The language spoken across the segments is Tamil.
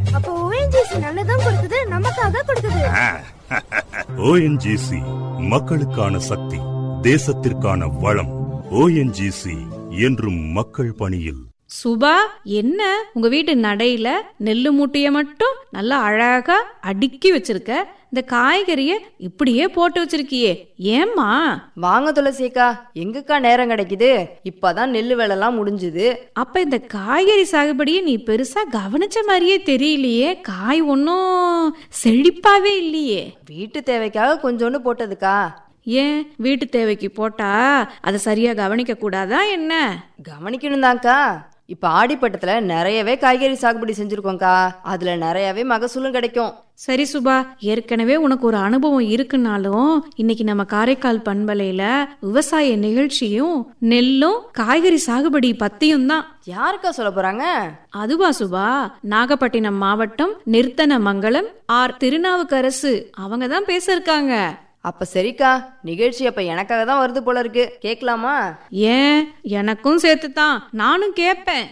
அப்போ ஓஎன்ஜிசி நல்லதும் கொடுக்குது நமக்காக கொடுக்குது ஓஎன்ஜிசி மக்களுக்கான சக்தி தேசத்திற்கான வளம் ஓஎன்ஜிசி என்றும் மக்கள் பணியில் சுபா என்ன உங்க வீட்டு நடையில நெல்லு மூட்டைய மட்டும் நல்லா அழகா அடுக்கி வச்சிருக்க இந்த காய்கறிய இப்படியே போட்டு வச்சிருக்கியே ஏம்மா வாங்க துளசிக்கா எங்கக்கா நேரம் கிடைக்குது இப்பதான் நெல்லு வேலைலாம் முடிஞ்சுது அப்ப இந்த காய்கறி சாகுபடியை நீ பெருசா கவனிச்ச மாதிரியே தெரியலையே காய் ஒன்றும் செழிப்பாவே இல்லையே வீட்டு தேவைக்காக கொஞ்சோண்டு போட்டதுக்கா ஏன் வீட்டு தேவைக்கு போட்டா அதை சரியா கவனிக்க கூடாதா என்ன கவனிக்கணும் தான்க்கா இப்ப ஆடிப்பட்டத்துல நிறையவே காய்கறி சாகுபடி செஞ்சிருக்கோம்க்கா அதுல நிறையவே மகசூலும் கிடைக்கும் சரி சுபா ஏற்கனவே உனக்கு ஒரு அனுபவம் இருக்குனாலும் இன்னைக்கு நம்ம காரைக்கால் பண்பலையில விவசாய நிகழ்ச்சியும் நெல்லும் காய்கறி சாகுபடி பத்தியும் தான் யாருக்கா சொல்ல போறாங்க அதுவா சுபா நாகப்பட்டினம் மாவட்டம் நிர்த்தனமங்கலம் ஆர் திருநாவுக்கரசு அவங்க தான் பேச இருக்காங்க அப்ப சரிக்கா நிகழ்ச்சி அப்ப எனக்காக தான் வருது போல இருக்கு கேட்கலாமா ஏன் எனக்கும் சேர்த்து தான் நானும் கேட்பேன்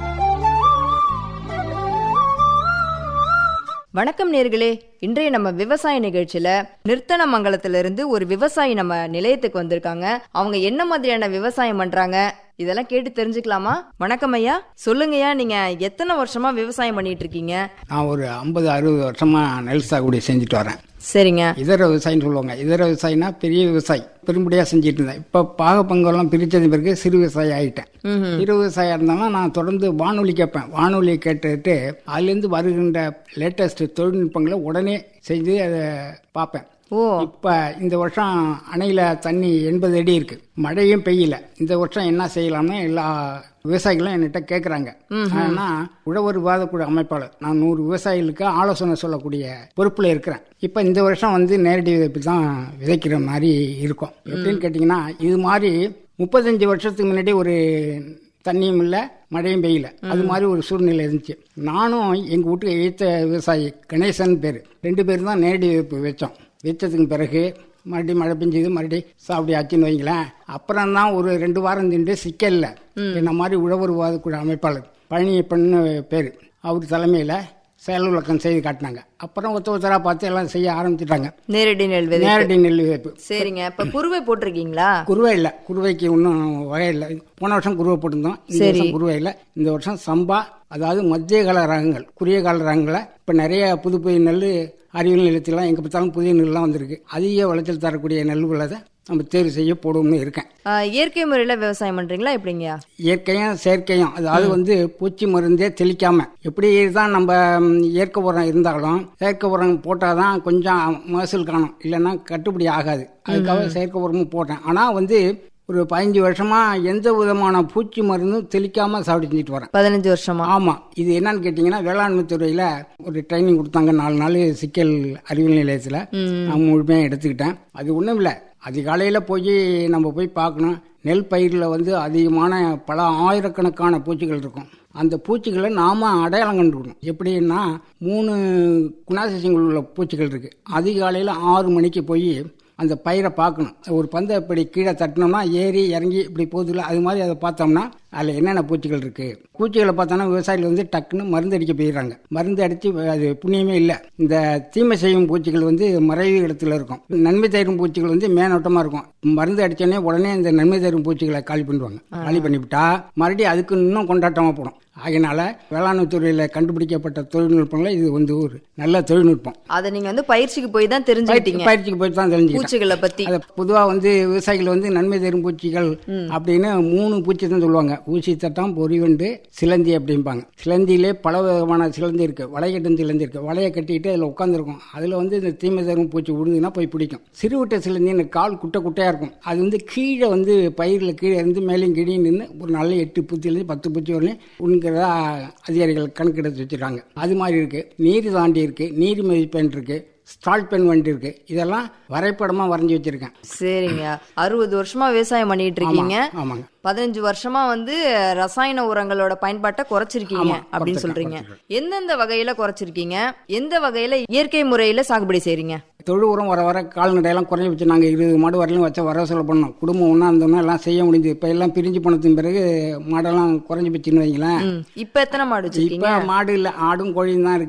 வணக்கம் நேர்களே இன்றைய நம்ம விவசாய நிகழ்ச்சியில நிர்த்தன மங்கலத்திலிருந்து ஒரு விவசாயி நம்ம நிலையத்துக்கு வந்திருக்காங்க அவங்க என்ன மாதிரியான விவசாயம் பண்றாங்க இதெல்லாம் கேட்டு தெரிஞ்சுக்கலாமா வணக்கம் ஐயா சொல்லுங்கய்யா நீங்க எத்தனை வருஷமா விவசாயம் பண்ணிட்டு இருக்கீங்க நான் ஒரு ஐம்பது அறுபது வருஷமா நெல் சாகுபடி செஞ்சுட்டு வரேன் சரிங்க இதர விவசாயின்னு சொல்லுவாங்க இதர விவசாயினா பெரிய விவசாயி பெரும்படியாக செஞ்சுட்டு இருந்தேன் இப்போ பாக பங்கெல்லாம் பிரித்தது பிறகு சிறு விவசாயி ஆகிட்டேன் சிறு விவசாயியாக இருந்தாலும் நான் தொடர்ந்து வானொலி கேட்பேன் வானொலி கேட்டுட்டு அதுலேருந்து வருகின்ற லேட்டஸ்ட் தொழில்நுட்பங்களை உடனே செஞ்சு அதை பார்ப்பேன் ஓ இப்ப இந்த வருஷம் அணையில தண்ணி எண்பது அடி இருக்கு மழையும் பெய்யல இந்த வருஷம் என்ன செய்யலாம்னு எல்லா விவசாயிகளும் என்கிட்ட கேக்குறாங்க ஆனா உழவர் விவாதக்குழு அமைப்பாளர் நான் நூறு விவசாயிகளுக்கு ஆலோசனை சொல்லக்கூடிய பொறுப்புல இருக்கிறேன் இப்ப இந்த வருஷம் வந்து நேரடி விதைப்பு தான் விதைக்கிற மாதிரி இருக்கும் எப்படின்னு கேட்டீங்கன்னா இது மாதிரி முப்பத்தஞ்சு வருஷத்துக்கு முன்னாடி ஒரு தண்ணியும் இல்லை மழையும் பெய்யல அது மாதிரி ஒரு சூழ்நிலை இருந்துச்சு நானும் எங்கள் வீட்டுக்கு எழுத்த விவசாயி கணேசன் பேர் ரெண்டு பேரும் தான் நேரடி விதைப்பு வச்சோம் வச்சதுக்கு பிறகு மறுபடியும் மழை பெஞ்சது மறுபடியும் சாப்பிடி ஆச்சுன்னு வைங்களேன் அப்புறம் தான் ஒரு ரெண்டு வாரம் திண்டு சிக்கல்ல என்ன மாதிரி உழவர் வாதக்குழு அமைப்பாளர் பழனியப்பன்னு பேர் அவர் தலைமையில் செயல் விளக்கம் செய்து காட்டினாங்க அப்புறம் ஒத்த ஒத்தரா பார்த்து எல்லாம் செய்ய ஆரம்பிச்சிட்டாங்க நேரடி நெல் விதை நேரடி நெல் விதைப்பு சரிங்க இப்ப குருவை போட்டிருக்கீங்களா குருவை இல்லை குருவைக்கு இன்னும் வகை இல்லை போன வருஷம் குருவை போட்டிருந்தோம் இந்த வருஷம் குருவை இல்லை இந்த வருஷம் சம்பா அதாவது மத்திய கால ரகங்கள் குறுகிய கால ரகங்களை இப்போ நிறைய புது புது நெல் அறிவியல் நிலத்திலாம் எங்கே பார்த்தாலும் புதிய நெல்லாம் வந்திருக்கு அதிக விளைச்சல் தரக்கூடிய நெல் உள்ளதை நம்ம தேர்வு செய்ய போடுவோம்னு இருக்கேன் ஆ, இயற்கை முறையில விவசாயம் பண்றீங்களா எப்படிங்கய்யா இயற்கையும் செயற்கையும் அதாவது வந்து பூச்சி மருந்தே தெளிக்காம எப்படி தான் நம்ம ம், இயற்கை உரம் இருந்தாலும் செயற்கை உரம் போட்டால் தான் கொஞ்சம் மகசூல் காணும் இல்லைன்னா கட்டுப்படி ஆகாது அதுக்காக செயற்கை உரமும் போட்டேன் ஆனால் வந்து ஒரு பதினஞ்சு வருஷமா எந்த விதமான பூச்சி மருந்தும் தெளிக்காம சாப்பிட்டு செஞ்சுட்டு வரேன் பதினஞ்சு வருஷமா ஆமா இது என்னன்னு கேட்டீங்கன்னா வேளாண்மை துறையில ஒரு ட்ரைனிங் கொடுத்தாங்க நாலு நாள் சிக்கல் அறிவியல் நிலையத்துல நான் முழுமையாக எடுத்துக்கிட்டேன் அது ஒன்றும் இல்லை அதிகாலையில போய் நம்ம போய் பார்க்கணும் நெல் பயிரில் வந்து அதிகமான பல ஆயிரக்கணக்கான பூச்சிகள் இருக்கும் அந்த பூச்சிகளை நாம அடையாளம் கண்டுக்கணும் எப்படின்னா மூணு குணாதிசயங்கள் உள்ள பூச்சிகள் இருக்கு அதிகாலையில் ஆறு மணிக்கு போய் அந்த பயிரை பார்க்கணும் ஒரு பந்தை இப்படி கீழே தட்டினோம்னா ஏறி இறங்கி இப்படி போகுதுல அது மாதிரி அதை பார்த்தோம்னா அதில் என்னென்ன பூச்சிகள் இருக்கு பூச்சிகளை பார்த்தோன்னா விவசாயிகள் வந்து டக்குன்னு மருந்து அடிக்க போயிடுறாங்க மருந்து அடித்து அது புண்ணியமே இல்லை இந்த தீமை செய்யும் பூச்சிகள் வந்து மறைவு இடத்துல இருக்கும் நன்மை தரும் பூச்சிகள் வந்து மேலோட்டமாக இருக்கும் மருந்து அடிச்சோடனே உடனே இந்த நன்மை தரும் பூச்சிகளை காலி பண்ணிடுவாங்க காலி பண்ணிவிட்டா மறுபடியும் அதுக்கு இன்னும் கொண்டாட்டமாக போடும் அதனால வேளாண்மை துறையில் கண்டுபிடிக்கப்பட்ட தொழில்நுட்பங்களில் இது வந்து ஒரு நல்ல தொழில்நுட்பம் அதை நீங்க வந்து பயிற்சிக்கு போய் தான் தெரிஞ்சுக்கிட்டீங்க பயிற்சிக்கு போய் தான் தெரிஞ்சுக்கிட்டேன் பூச்சிகளை பத்தி அது பொதுவா வந்து விவசாயிகள் வந்து நன்மை தரும் பூச்சிகள் அப்படின்னு மூணு பூச்சி தான் சொல்லுவாங்க ஊசி தட்டம் பொறிவண்டு சிலந்தி அப்படிம்பாங்க சிலந்தியிலே பல விதமான சிலந்தி இருக்கு வளையட்டும் சிலந்தி இருக்கு வளைய கட்டிட்டு அதில் உட்காந்துருக்கும் அதுல வந்து இந்த தீமை தரும் பூச்சி விடுதுன்னா போய் பிடிக்கும் சிறுவிட்ட சிலந்தின்னு கால் குட்டை குட்டையா இருக்கும் அது வந்து கீழே வந்து பயிரில் கீழே இருந்து மேலேயும் கீழே நின்று ஒரு நல்ல எட்டு பூச்சிலேருந்து பத்து பூச்சி வரலையும் உண்கிறதா அதிகாரிகள் கணக்கெடுத்து வச்சிருக்காங்க அது மாதிரி இருக்கு நீர் தாண்டி இருக்கு நீர் மதிப்பெண் இருக்கு ஸ்டால் பென் வண்டி இருக்கு இதெல்லாம் வரைபடமா வரைஞ்சி வச்சிருக்கேன் சரிங்க அறுபது வருஷமா விவசாயம் பண்ணிட்டு இருக்கீங்க ஆமாங்க பதினஞ்சு வருஷமா வந்து ரசாயன உரங்களோட பயன்பாட்டை குறைச்சிருக்கீங்க ஆமா, அப்படின்னு குறைச்சிருக்கேன், சொல்றீங்க எந்தெந்த வகையில குறைச்சிருக்கீங்க எந்த வகையில இயற்கை முறையில சாகுபடி செய்றீங்க தொழு உரம் வர வர கால்நடையெல்லாம் குறைஞ்சி வச்சு நாங்கள் இருபது மாடு வரையிலும் வச்ச வர சொல்ல பண்ணோம் குடும்பம் ஒன்றா இருந்தோம்னா எல்லாம் செய்ய முடிஞ்சு இப்போ எல்லாம் பிரிஞ்சு போனதுக்கு பிறகு மாடெல்லாம் குறைஞ்சி போச்சுன்னு வைங்களேன் ம். இப்ப எத்தனை மாடு வச்சிருக்கீங்க இப்போ மாடு இல்லை ஆடும் கோழியும் தான் இருக்கு